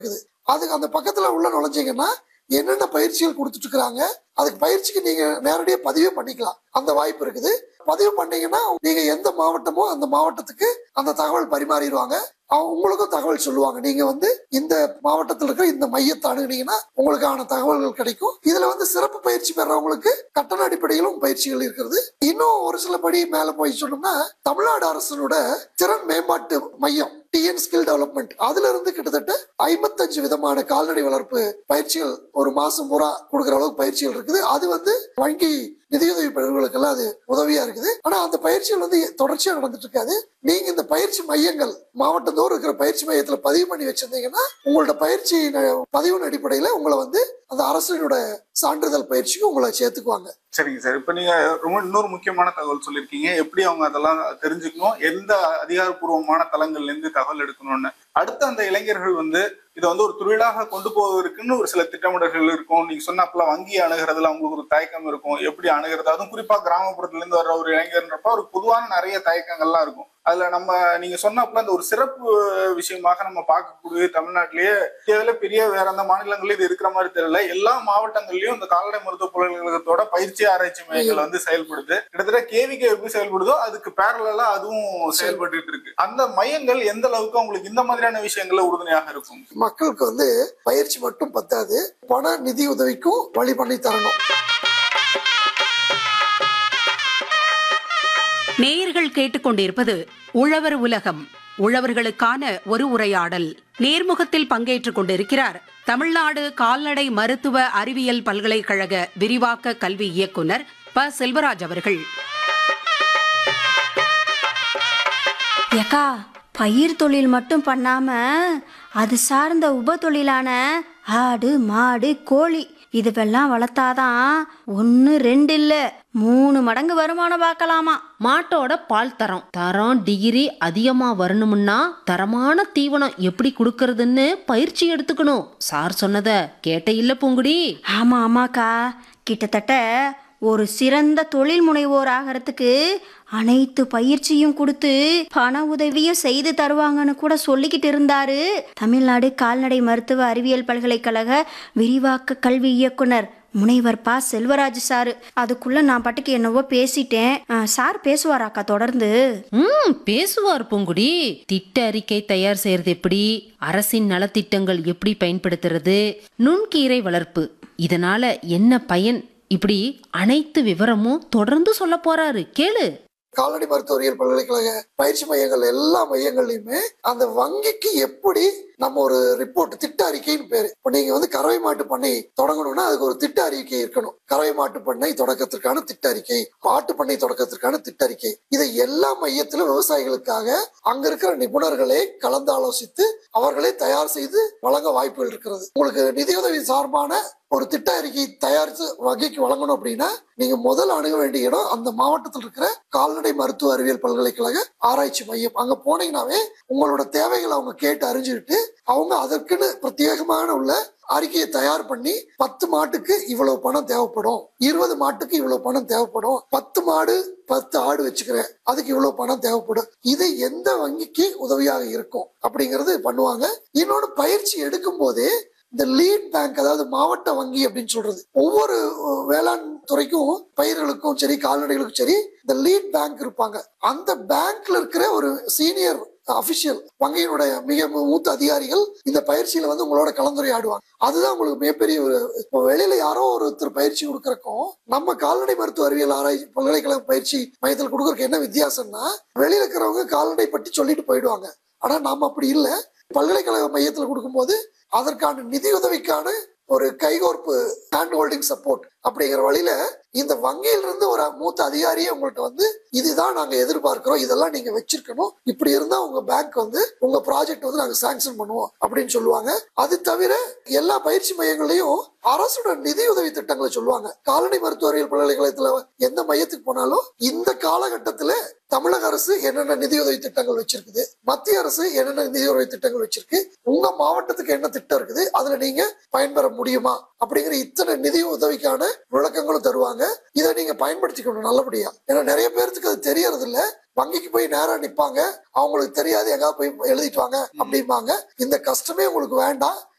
இருக்குது அதுக்கு அந்த பக்கத்துல உள்ள நுழைஞ்சீங்கன்னா என்னென்ன பயிற்சிகள் கொடுத்துட்டு இருக்காங்க அதுக்கு பயிற்சிக்கு நீங்க நேரடியா பதிவே பண்ணிக்கலாம் அந்த வாய்ப்பு இருக்குது பதிவு பண்ணீங்கன்னா நீங்க எந்த மாவட்டமோ அந்த மாவட்டத்துக்கு அந்த தகவல் பரிமாறிடுவாங்க அவங்க உங்களுக்கும் தகவல் சொல்லுவாங்க நீங்க வந்து இந்த மாவட்டத்தில் இருக்கிற இந்த மையத்தை அணுகுனீங்கன்னா உங்களுக்கான தகவல்கள் கிடைக்கும் இதுல வந்து சிறப்பு பயிற்சி பெறவங்களுக்கு கட்டண அடிப்படையிலும் பயிற்சிகள் இருக்கிறது இன்னும் ஒரு சில படி மேல போய் சொன்னோம்னா தமிழ்நாடு அரசனோட திறன் மேம்பாட்டு மையம் டிஎன் ஸ்கில் டெவலப்மெண்ட் அதுல இருந்து கிட்டத்தட்ட ஐம்பத்தஞ்சு விதமான கால்நடை வளர்ப்பு பயிற்சிகள் ஒரு மாசம் பூரா கொடுக்குற அளவுக்கு பயிற்சிகள் இருக்குது அது வந்து வங்கி நிதியுதவி பெறுவர்களுக்கெல்லாம் அது உதவியா இருக்குது ஆனா அந்த பயிற்சிகள் வந்து தொடர்ச்சியா நடந்துட்டு இருக்காது நீங்க இந்த பயிற்சி மையங்கள் மாவட்டத்தோறும் இருக்கிற பயிற்சி மையத்துல பதிவு பண்ணி வச்சிருந்தீங்கன்னா உங்களோட பயிற்சி ந- பதிவின் அடிப்படையில உங்களை வந்து அந்த அரசினோட சான்றிதழ் பயிற்சிக்கு உங்களை சேர்த்துக்குவாங்க சரிங்க சார் இப்ப நீங்க ரொம்ப இன்னொரு முக்கியமான தகவல் சொல்லியிருக்கீங்க எப்படி அவங்க அதெல்லாம் தெரிஞ்சுக்கணும் எந்த அதிகாரப்பூர்வமான தளங்கள்ல இருந்து தகவல் எடுக்கணும்னு அடுத்து அந்த இளைஞர்கள் வந்து இதை வந்து ஒரு தொழிலாக கொண்டு போவதற்குன்னு ஒரு சில திட்டமிடல்கள் இருக்கும் நீங்க சொன்னாப்புல வங்கி அணுகிறதுல அவங்களுக்கு ஒரு தயக்கம் இருக்கும் எப்படி அணுகிறது அதுவும் குறிப்பா கிராமப்புறத்துல இருந்து வர்ற ஒரு இளைஞர்ன்றப்ப ஒரு பொதுவான நிறைய தயக்கங்கள்லாம் இருக்கும் அதுல நம்ம நீங்க சொன்னாப்புல அந்த ஒரு சிறப்பு விஷயமாக நம்ம பார்க்கக்கூடிய தமிழ்நாட்டிலேயே இந்தியாவில பெரிய வேற எந்த மாநிலங்களிலும் இது இருக்கிற மாதிரி தெரியல எல்லா மாவட்டங்கள்லயும் இந்த கால்நடை மருத்துவ பல்கலைக்கழகத்தோட பயிற்சி ஆராய்ச்சி மையங்கள் வந்து செயல்படுது கிட்டத்தட்ட கேவிகே எப்படி செயல்படுதோ அதுக்கு பேரலா அதுவும் செயல்பட்டு இருக்கு அந்த மையங்கள் எந்த அளவுக்கு உங்களுக்கு இந்த மாதிரியான விஷயங்கள்ல உறுதுணையாக இருக்கும் மக்களுக்கு வந்து பயிற்சி மட்டும் பத்தாது பண நிதி உதவிக்கும் வழி பண்ணி தரணும் நேயர்கள் கேட்டுக்கொண்டிருப்பது உழவர் உலகம் உழவர்களுக்கான ஒரு உரையாடல் நேர்முகத்தில் பங்கேற்றுக் கொண்டிருக்கிறார் தமிழ்நாடு கால்நடை மருத்துவ அறிவியல் பல்கலைக்கழக விரிவாக்க கல்வி இயக்குனர் ப செல்வராஜ் அவர்கள் ஏக்கா பயிர் தொழில் மட்டும் பண்ணாம அது சார்ந்த உப தொழிலான ஆடு மாடு கோழி இதுவெல்லாம் வளர்த்தாதான் ஒன்று ரெண்டு இல்லை மூணு மடங்கு வருமானம் பார்க்கலாமா மாட்டோட பால் தரம் தரம் டிகிரி அதிகமா வரணும்னா தரமான தீவனம் எப்படி கொடுக்கறதுன்னு பயிற்சி எடுத்துக்கணும் சார் சொன்னத கேட்ட இல்ல பூங்குடி ஆமா ஆமாக்கா கிட்டத்தட்ட ஒரு சிறந்த தொழில் முனைவோர் ஆகிறதுக்கு அனைத்து பயிற்சியும் கொடுத்து பண உதவியும் செய்து தருவாங்கன்னு கூட சொல்லிக்கிட்டு இருந்தாரு தமிழ்நாடு கால்நடை மருத்துவ அறிவியல் பல்கலைக்கழக விரிவாக்க கல்வி இயக்குனர் முனைவர் பா செல்வராஜ் சார் அதுக்குள்ள நான் பாட்டுக்கு என்னவோ பேசிட்டேன் ஆ, சார் பேசுவாராக்கா தொடர்ந்து ம் பேசுவார் பூங்குடி திட்ட அறிக்கை தயார் செய்யறது எப்படி அரசின் நலத்திட்டங்கள் எப்படி பயன்படுத்துறது நுண்கீரை வளர்ப்பு இதனால என்ன பயன் இப்படி அனைத்து விவரமும் தொடர்ந்து சொல்ல போறாரு கேளு கால்நடை மருத்துவரியல் பல்கலைக்கழக பயிற்சி மையங்கள் எல்லா மையங்கள்லயுமே அந்த வங்கிக்கு எப்படி நம்ம ஒரு ரிப்போர்ட் திட்ட அறிக்கைன்னு பேரு இப்போ நீங்க வந்து கறவை மாட்டு பண்ணை தொடங்கணும்னா அதுக்கு ஒரு திட்ட அறிக்கை இருக்கணும் கறவை மாட்டு பண்ணை தொடக்கத்திற்கான திட்ட அறிக்கை மாட்டு பண்ணை தொடக்கத்திற்கான திட்ட அறிக்கை இதை எல்லா மையத்திலும் விவசாயிகளுக்காக அங்க இருக்கிற நிபுணர்களே கலந்து ஆலோசித்து அவர்களே தயார் செய்து வழங்க வாய்ப்புகள் இருக்கிறது உங்களுக்கு நிதியுதவி சார்பான ஒரு திட்ட அறிக்கை தயாரித்து வகைக்கு வழங்கணும் அப்படின்னா நீங்க முதல் அணுக வேண்டிய இடம் அந்த மாவட்டத்தில் இருக்கிற கால்நடை மருத்துவ அறிவியல் பல்கலைக்கழக ஆராய்ச்சி மையம் அங்க போனீங்கன்னாவே உங்களோட தேவைகளை அவங்க கேட்டு அறிஞ்சுக்கிட்டு அவங்க அதற்குன்னு பிரத்யேகமான உள்ள அறிக்கையை தயார் பண்ணி பத்து மாட்டுக்கு இவ்வளவு பணம் தேவைப்படும் இருபது மாட்டுக்கு இவ்வளவு பணம் தேவைப்படும் பத்து மாடு பத்து ஆடு வச்சுக்கிறேன் அதுக்கு இவ்வளவு பணம் தேவைப்படும் இது எந்த வங்கிக்கு உதவியாக இருக்கும் அப்படிங்கறது பண்ணுவாங்க இன்னொன்னு பயிற்சி எடுக்கும் போதே இந்த லீட் பேங்க் அதாவது மாவட்ட வங்கி அப்படின்னு சொல்றது ஒவ்வொரு அஹ், வேளாண் துறைக்கும் பயிர்களுக்கும் சரி கால்நடைகளுக்கும் சரி இந்த லீட் பேங்க் இருப்பாங்க அந்த பேங்க்ல இருக்கிற ஒரு சீனியர் அபிஷியல் வங்கியினுடைய மிக மூத்த அதிகாரிகள் இந்த பயிற்சியில வந்து உங்களோட கலந்துரையாடுவாங்க அதுதான் உங்களுக்கு மிகப்பெரிய ஒரு இப்போ வெளியில யாரோ ஒருத்தர் பயிற்சி கொடுக்கறக்கும் நம்ம கால்நடை மருத்துவ அறிவியல் ஆராய்ச்சி பல்கலைக்கழக பயிற்சி மையத்தில் கொடுக்கறதுக்கு என்ன வித்தியாசம்னா வெளியில இருக்கிறவங்க கால்நடை பற்றி சொல்லிட்டு போயிடுவாங்க ஆனா நாம அப்படி இல்லை பல்கலைக்கழக மையத்தில் கொடுக்கும்போது அதற்கான நிதியுதவிக்கான ஒரு கைகோர்ப்பு ஹேண்ட் ஹோல்டிங் சப்போர்ட் அப்படிங்கிற வழியில இந்த வங்கியில இருந்து ஒரு மூத்த அதிகாரியே உங்கள்ட்ட வந்து இதுதான் நாங்க எதிர்பார்க்கிறோம் இதெல்லாம் நீங்க வச்சிருக்கணும் இப்படி இருந்தா உங்க பேங்க் வந்து உங்க ப்ராஜெக்ட் வந்து நாங்க சாங்ஷன் பண்ணுவோம் அப்படின்னு சொல்லுவாங்க அது தவிர எல்லா பயிற்சி மையங்களையும் அரசோட நிதி உதவி திட்டங்களை சொல்லுவாங்க கால்நடை மருத்துவ அறிவியல் பல்கலைக்கழகத்துல எந்த மையத்துக்கு போனாலும் இந்த காலகட்டத்துல தமிழக அரசு என்னென்ன நிதியுதவி திட்டங்கள் வச்சிருக்குது மத்திய அரசு என்னென்ன நிதியுதவி திட்டங்கள் வச்சிருக்கு உங்க மாவட்டத்துக்கு என்ன திட்டம் இருக்குது அதுல நீங்க பயன்பெற முடியுமா அப்படிங்கிற இத்தனை நிதி உதவிக்கான விளக்கங்களும் தருவாங்க இதை நீங்க பயன்படுத்திக்கணும் நல்லபடியா ஏன்னா நிறைய பேர்த்துக்கு அது தெரியறது இல்ல வங்கிக்கு போய் நேரா நிப்பாங்க அவங்களுக்கு தெரியாது எங்க போய் எழுதிட்டு வாங்க அப்படிம்பாங்க இந்த கஷ்டமே உங்களுக்கு வேண்டாம்